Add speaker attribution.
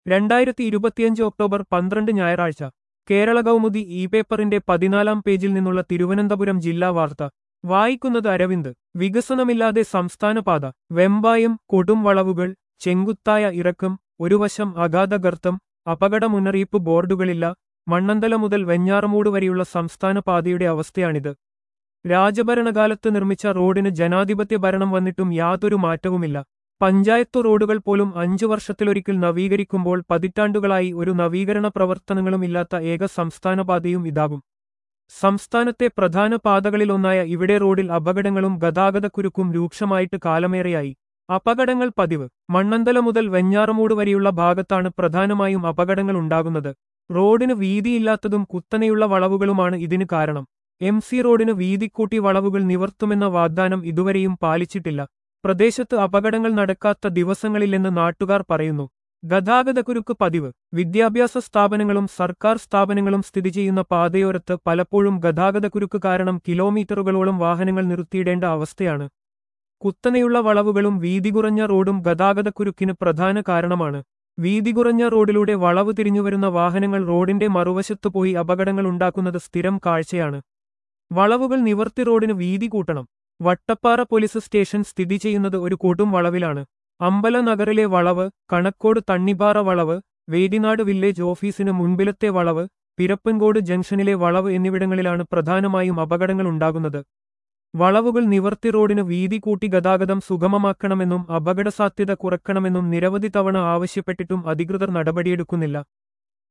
Speaker 1: രണ്ടായിരത്തി ഇരുപത്തിയഞ്ച് ഒക്ടോബർ പന്ത്രണ്ട് ഞായറാഴ്ച കേരള കൗമുദി ഇ പേപ്പറിന്റെ പതിനാലാം പേജിൽ നിന്നുള്ള തിരുവനന്തപുരം ജില്ലാ വാർത്ത വായിക്കുന്നത് അരവിന്ദ് വികസനമില്ലാതെ സംസ്ഥാനപാത വെമ്പായം കൊടും വളവുകൾ ചെങ്കുത്തായ ഇറക്കം ഒരു വശം അഗാധഗർത്തം അപകട മുന്നറിയിപ്പ് ബോർഡുകളില്ല മണ്ണന്തല മുതൽ വെഞ്ഞാറമൂട് വരെയുള്ള സംസ്ഥാന പാതയുടെ അവസ്ഥയാണിത് രാജഭരണകാലത്ത് നിർമ്മിച്ച റോഡിന് ജനാധിപത്യ ഭരണം വന്നിട്ടും യാതൊരു മാറ്റവുമില്ല പഞ്ചായത്ത് റോഡുകൾ പോലും അഞ്ചു വർഷത്തിലൊരിക്കൽ നവീകരിക്കുമ്പോൾ പതിറ്റാണ്ടുകളായി ഒരു നവീകരണ പ്രവർത്തനങ്ങളും ഇല്ലാത്ത ഏക സംസ്ഥാന പാതയും ഇതാകും സംസ്ഥാനത്തെ പ്രധാന പാതകളിലൊന്നായ ഇവിടെ റോഡിൽ അപകടങ്ങളും ഗതാഗതക്കുരുക്കും രൂക്ഷമായിട്ട് കാലമേറെയായി അപകടങ്ങൾ പതിവ് മണ്ണന്തല മുതൽ വെഞ്ഞാറമൂട് വരെയുള്ള ഭാഗത്താണ് പ്രധാനമായും അപകടങ്ങൾ ഉണ്ടാകുന്നത് റോഡിന് വീതിയില്ലാത്തതും കുത്തനെയുള്ള വളവുകളുമാണ് ഇതിന് കാരണം എം സി റോഡിന് വീതിക്കൂട്ടി വളവുകൾ നിവർത്തുമെന്ന വാഗ്ദാനം ഇതുവരെയും പാലിച്ചിട്ടില്ല പ്രദേശത്ത് അപകടങ്ങൾ നടക്കാത്ത ദിവസങ്ങളില്ലെന്ന് നാട്ടുകാർ പറയുന്നു ഗതാഗതക്കുരുക്ക് പതിവ് വിദ്യാഭ്യാസ സ്ഥാപനങ്ങളും സർക്കാർ സ്ഥാപനങ്ങളും സ്ഥിതി ചെയ്യുന്ന പാതയോരത്ത് പലപ്പോഴും ഗതാഗതക്കുരുക്ക് കാരണം കിലോമീറ്ററുകളോളം വാഹനങ്ങൾ നിർത്തിയിടേണ്ട അവസ്ഥയാണ് കുത്തനെയുള്ള വളവുകളും വീതി കുറഞ്ഞ റോഡും ഗതാഗതക്കുരുക്കിന് പ്രധാന കാരണമാണ് വീതി കുറഞ്ഞ റോഡിലൂടെ വളവ് തിരിഞ്ഞുവരുന്ന വാഹനങ്ങൾ റോഡിന്റെ മറുവശത്തു പോയി അപകടങ്ങൾ ഉണ്ടാക്കുന്നത് സ്ഥിരം കാഴ്ചയാണ് വളവുകൾ നിവർത്തി റോഡിന് വീതി കൂട്ടണം വട്ടപ്പാറ പോലീസ് സ്റ്റേഷൻ സ്ഥിതി ചെയ്യുന്നത് ഒരു കൊടും വളവിലാണ് അമ്പല നഗറിലെ വളവ് കണക്കോട് തണ്ണിപ്പാറ വളവ് വേദിനാട് വില്ലേജ് ഓഫീസിന് മുൻപിലത്തെ വളവ് പിരപ്പൻകോട് ജംഗ്ഷനിലെ വളവ് എന്നിവിടങ്ങളിലാണ് പ്രധാനമായും അപകടങ്ങൾ ഉണ്ടാകുന്നത് വളവുകൾ നിവർത്തി റോഡിന് വീതി കൂട്ടി ഗതാഗതം സുഗമമാക്കണമെന്നും അപകടസാധ്യത കുറക്കണമെന്നും നിരവധി തവണ ആവശ്യപ്പെട്ടിട്ടും അധികൃതർ നടപടിയെടുക്കുന്നില്ല